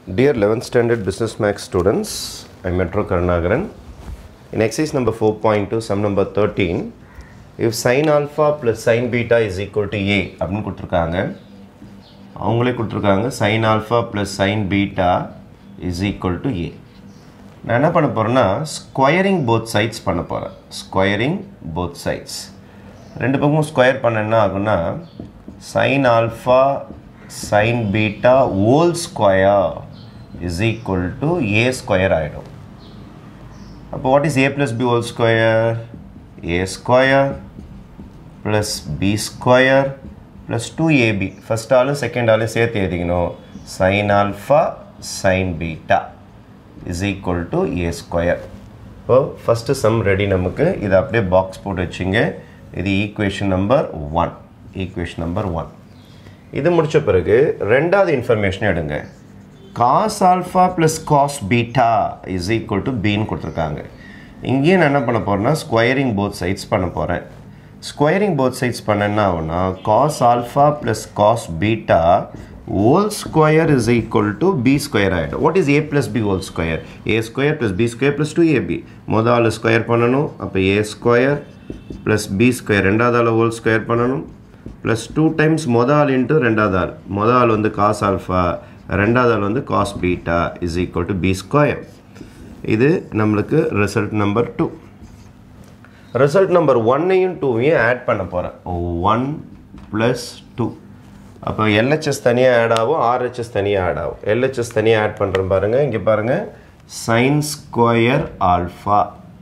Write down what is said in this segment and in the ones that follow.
Dear 11th standard business max students, I'm Metro Karnagaran. In exercise number 4.2, sum number 13, if sin alpha plus sin beta is equal to a அப்படின்னு கொடுத்துருக்காங்க அவங்களே கொடுத்துருக்காங்க sin alpha plus sin beta is equal to a நான் என்ன பண்ண போகிறேன்னா squaring both sides பண்ண போகிறேன் ஸ்கொயரிங் போத் சைட்ஸ் ரெண்டு பக்கமும் ஸ்கொயர் பண்ண என்ன ஆகும்னா sine alpha sine beta whole square is equal to A square ஆகிடும் அப்போ what is A plus B whole square A square plus B square plus two AB first ஆளும் second ஆளும் சேர்த்து எழுதிக்கணும் sine alpha sine beta is equal to A square இப்போ first sum ready நமக்கு இதை அப்படியே பாக்ஸ் போட்டு வச்சுங்க இது equation number one equation number one இது முடித்த பிறகு ரெண்டாவது இன்ஃபர்மேஷன் எடுங்க cos alpha plus cos beta is equal to பின்னு கொடுத்துருக்காங்க இங்கேயும் நான் என்ன பண்ண போகிறேன்னா ஸ்கொயரிங் போத் சைட்ஸ் பண்ண போகிறேன் ஸ்கொயரிங் போத் சைட்ஸ் பண்ண என்ன ஆகும்னா cos alpha plus cos beta whole square is equal to B square ஆகிடும் what is A plus B whole square A square plus B square plus two AB மொதல் ஆள் square பண்ணணும் அப்போ A square plus B square ரெண்டாவது ஆள் whole square பண்ணணும் plus two times மொதல் ஆள் இன்ட்டு ரெண்டாவது ஆள் மொதல் ஆள் வந்து காஸ் ஆல்ஃபா ரெண்டாவது ஆள் வந்து cos beta is equal to B square இது நம்மளுக்கு result number two result number ஒன்னையும் டூவையும் ஆட் பண்ண போகிறேன் ஒன் ப்ளஸ் டூ அப்போ எல்ஹெச்எஸ் தனியாக ஆட் ஆகும் ஆர்ஹெச்எஸ் தனியாக ஆட் ஆகும் எல்ஹெச்எஸ் தனியாக ஆட் பண்ணுறேன் பாருங்கள் இங்கே பாருங்கள் sine square alpha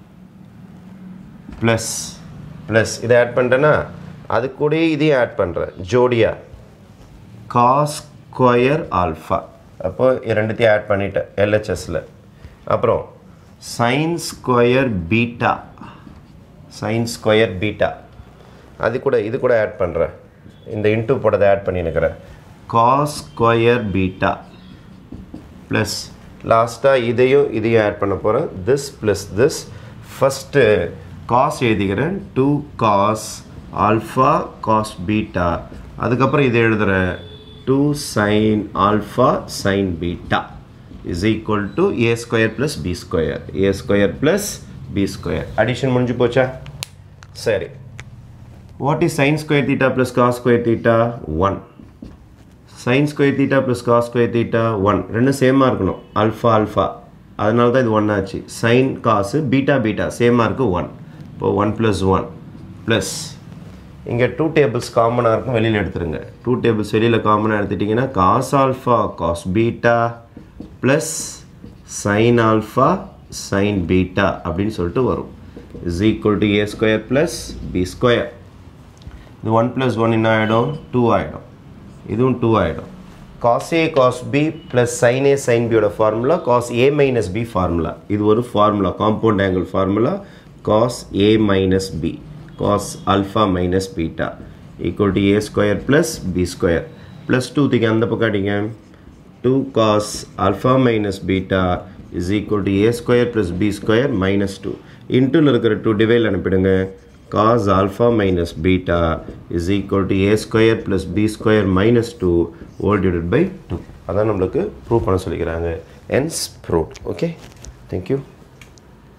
plus plus இதை ஆட் பண்ணிட்டேன்னா அது கூட இதையும் ஆட் பண்ணுறேன் ஜோடியா காஸ் ஸ்கொயர் ஆல்ஃபா அப்போ ரெண்டுத்தையும் ஆட் பண்ணிட்டேன் எல்ஹெச்எஸில் அப்புறம் sine square beta sine square beta அது கூட இது கூட ஆட் பண்ணுறேன் இந்த இன்ட்டு போட்டதை ஆட் பண்ணினுக்கிறேன் காஸ் ஸ்கொயர் பீட்டா ப்ளஸ் லாஸ்ட்டாக இதையும் இதையும் ஆட் பண்ண போகிறேன் this plus this first cos எழுதிக்கிறேன் two cos alpha cos beta அதுக்கப்புறம் இதை எழுதுகிறேன் two sine alpha sine beta is equal to A square plus B square A square plus B square addition முடிஞ்சு போச்சா சரி what is sign square theta plus cos square theta one sine square theta plus cos square theta one ரெண்டும் சேமாக இருக்கணும் alpha alpha அதனால தான் இது one ஆச்சு சைன் காசு பீட்டா பீட்டா சேமாக இருக்குது ஒன் இப்போ ஒன் ப்ளஸ் ஒன் ப்ளஸ் இங்கே டூ டேபிள்ஸ் காமனாக இருக்கும் வெளியில் எடுத்துருங்க டூ டேபிள்ஸ் வெளியில் காமனாக எடுத்துட்டிங்கன்னா cos alpha cos beta plus sine alpha sine beta அப்படின்னு சொல்லிட்டு வரும் is equal to A square plus B square இது ஒன் ப்ளஸ் ஒன் என்ன ஆகிடும் டூ ஆகிடும் இதுவும் டூ ஆகிடும் cos A cos B plus sine A sine பியோட formula cos A minus B formula இது ஒரு formula compound angle formula cos A minus B cos alpha minus beta equal to A square plus B square plus two திங்க அந்த பக்கம் அடிங்க two cos alpha minus beta is equal to A square plus B square minus two இன்டூவில் இருக்கிற two டிவைல் அனுப்பிடுங்க cos alpha minus beta is equal to a square plus b square minus 2 whole divided by 2 அதான் நம்மளுக்கு prove பண்ண சொல்லிக்கிறாங்க ends proved okay thank you